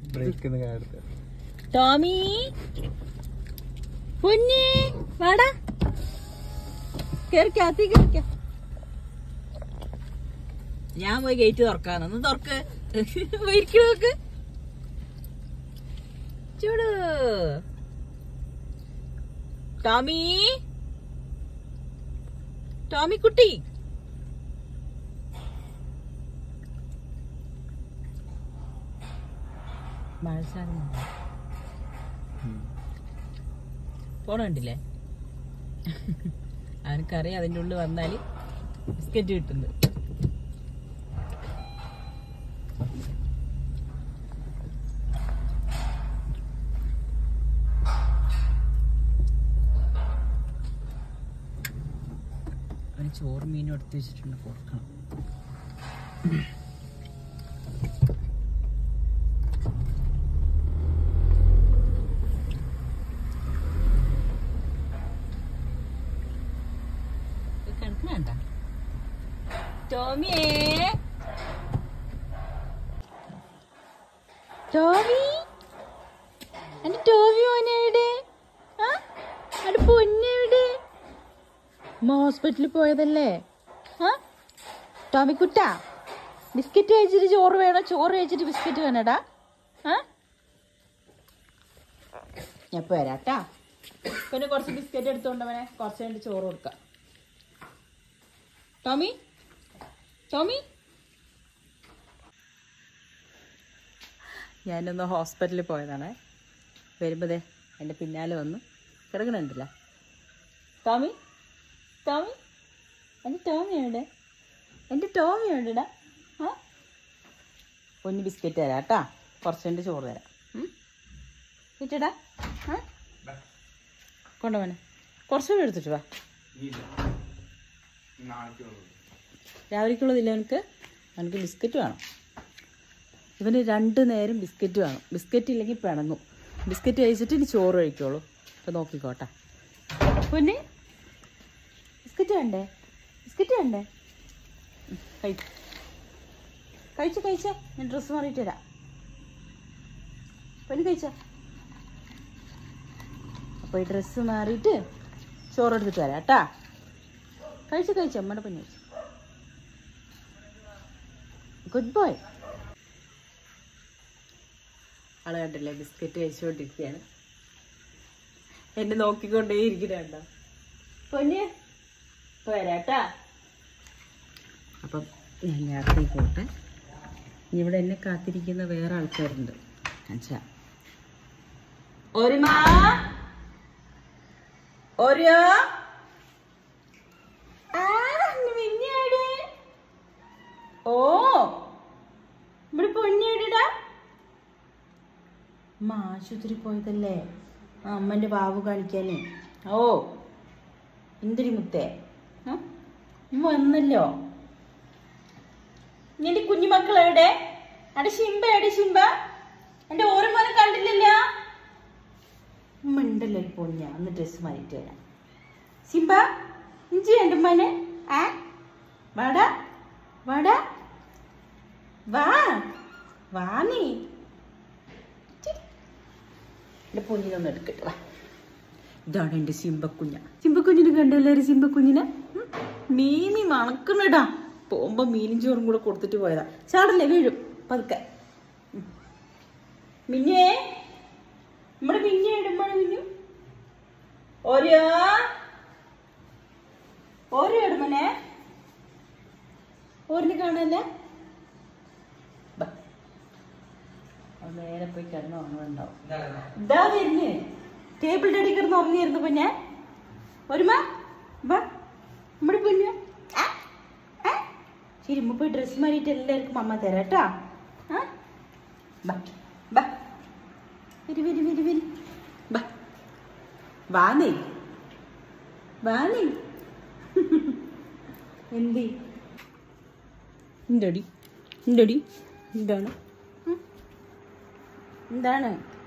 Break കാലത്ത് ടോമി കുഞ്ഞി വാടാ കേറിക്ക അത്തി കേറിക്ക ഞാൻ പോയി ഗേറ്റ് തുറക്കാന്ന് ഒന്ന് തുറക്ക് പോയിരിക്കു നോക്ക് ചൂട് ടോമി ടോമി കുട്ടി മഴസാധനം ഫോൺ കണ്ടില്ലേ അവനക്കറിയാം അതിൻ്റെ ഉള്ളിൽ വന്നാല് ബിസ്ക്കറ്റ് കിട്ടുന്നത് അവന് ചോറ് മീനും എടുത്ത് വെച്ചിട്ടുണ്ട് കൊടുക്കണം കിടക്കണണ്ട ടോമിയേ ടോമി എന്റെ ടോമി മോനെവിടെ ആ എന്റെ പൊന്നെവിടെ ഹോസ്പിറ്റലിൽ പോയതല്ലേ ആ ടോമിക്കുട്ട ബിസ്ക്കറ്റ് കഴിച്ചിട്ട് ചോറ് വേണോ ചോറ് കഴിച്ചിട്ട് ബിസ്ക്കറ്റ് വേണടാ ആ ഞാൻ ഇപ്പൊ വരാട്ടാ പിന്നെ കുറച്ച് ബിസ്ക്കറ്റ് എടുത്തോണ്ടവനെ കുറച്ച് കഴിഞ്ഞിട്ട് ചോറ് കൊടുക്കാം ടോമി ടോമി ഞാനൊന്ന് ഹോസ്പിറ്റലിൽ പോയതാണേ വരുമ്പോൾ ദേ എൻ്റെ പിന്നാലെ വന്നു കിടക്കണുണ്ടല്ലോ ടോമി ടോമി എൻ്റെ ടോമി എവിടെ എൻ്റെ ടോമി എവിടെടാ ആ പൊന്നു ബിസ്ക്കറ്റ് തരാം കേട്ടാ കുറച്ച് കഴിഞ്ഞ് ചോറ് തരാം കിട്ടടാ ആ കൊണ്ടുപോനെ കുറച്ചുകൂടെ എടുത്തിട്ട് വാ രാവിലേക്കുള്ളതില്ല അവനക്ക് അവനക്ക് ബിസ്ക്കറ്റ് വേണം ഇവന് രണ്ട് നേരം ബിസ്ക്കറ്റ് വേണം ബിസ്ക്കറ്റ് ഇല്ലെങ്കിൽ പിണങ്ങും ബിസ്ക്കറ്റ് കഴിച്ചിട്ട് ഇനി ചോറ് കഴിക്കുള്ളൂ അപ്പോൾ നോക്കിക്കോട്ടെ പൊന്നെ ബിസ്ക്കറ്റ് വേണ്ടേ ബിസ്ക്കറ്റ് വേണ്ടേ ഉം, കഴിക്ക് കഴിച്ച കഴിച്ച ഞാൻ ഡ്രസ്സ് മാറിയിട്ട് തരാം പൊന്നു കഴിച്ച അപ്പോൾ ഈ ഡ്രസ്സ് മാറിയിട്ട് ചോറ് എടുത്തിട്ട് വരാം കേട്ടാ കഴിച്ച കഴിച്ച അമ്മയുടെ പൊന്നു കഴിച്ചു ഗുഡ് ബോയ് ആള് കണ്ടില്ലേ ബിസ്ക്കറ്റ് കഴിച്ചുകൊണ്ടിരിക്കുകയാണ് എന്നെ നോക്കിക്കൊണ്ടേ ഇരിക്കുന്നുണ്ടോ പൊന്നെ ഇപ്പൊ വരാട്ടാ അപ്പം ഞാൻ രാത്രി പോട്ടെ ഇനി ഇവിടെ എന്നെ കാത്തിരിക്കുന്ന വേറെ ആൾക്കാരുണ്ട് അച്ഛാ ഒരുമാ ഒരു ആ, മിന്നിയെവിടെ? ഓ ഇവിടെ പൊന്നിയടിടാ അമ്മ ആശുപത്രി പോയതല്ലേ ആ അമ്മൻ്റെ ബാബു കാണിക്കാനേ ഓ എന്തൊരു മുത്തേ ആ? ഉമ്മ വന്നല്ലോ നിന്റെ കുഞ്ഞുമക്കൾ എവിടെ എടെ ശിംബ എവിടെ ശിംബ എന്റെ ഓരോ മോനെ കണ്ടില്ലല്ലോ ഉമ്മ ഉണ്ടല്ലോ ഒരു പൊഞ്ഞ ഒന്ന് ഡ്രസ് മാറിയിട്ട് വരാം സിംബ ഇഞ്ചി എൻ്റെ മോനെ ആ വാടാ വാടാ വാ വാ നീ എൻ്റെ പൊന്നിനൊന്ന് എടുക്കട്ടെ വാ ഇതാണ് എൻ്റെ സിംബക്കുഞ്ഞ സിംബക്കുഞ്ഞിനെ കണ്ടല്ലോ ഒരു സിംബക്കുഞ്ഞിനെ ഉം. മീമി മണക്കണടാ പോകുമ്പോ മീനും ചോറും കൂടെ കൊടുത്തിട്ട് പോയതാ ചാടല്ലേ വീഴും പതുക്കെ ഉം. മിന്നേ നമ്മുടെ മിന്നെ ഇടുമ്പോഴാണ് മിന്നു ഓരോ ഓരോ ഇടുമനെ ഓരിന് കാണല്ലേ ബാ. അവൻ നേരെ പോയി കിടന്ന് ഉറങ്ങുന്നുണ്ടാവും ഇതാ വരുന്നേ ടേബിളിന്റെ അടി കിടന്ന് ഉറങ്ങിയിരുന്നു പിന്നെ ഒരുമ വാ നമ്മുടെ പൊന്നു ആ, ആ. ശരി ഉമ്മ പോയി ഡ്രസ് മാറിയിട്ട് എല്ലാവർക്കും അമ്മ തരാം കേട്ടോ ആ ബാ ബാ വരി വരി വരി വരി ബാ വാ നീ വാ നീ എന്തി എന്തടി എന്തടി എന്താണ് ഉം? എന്താണ്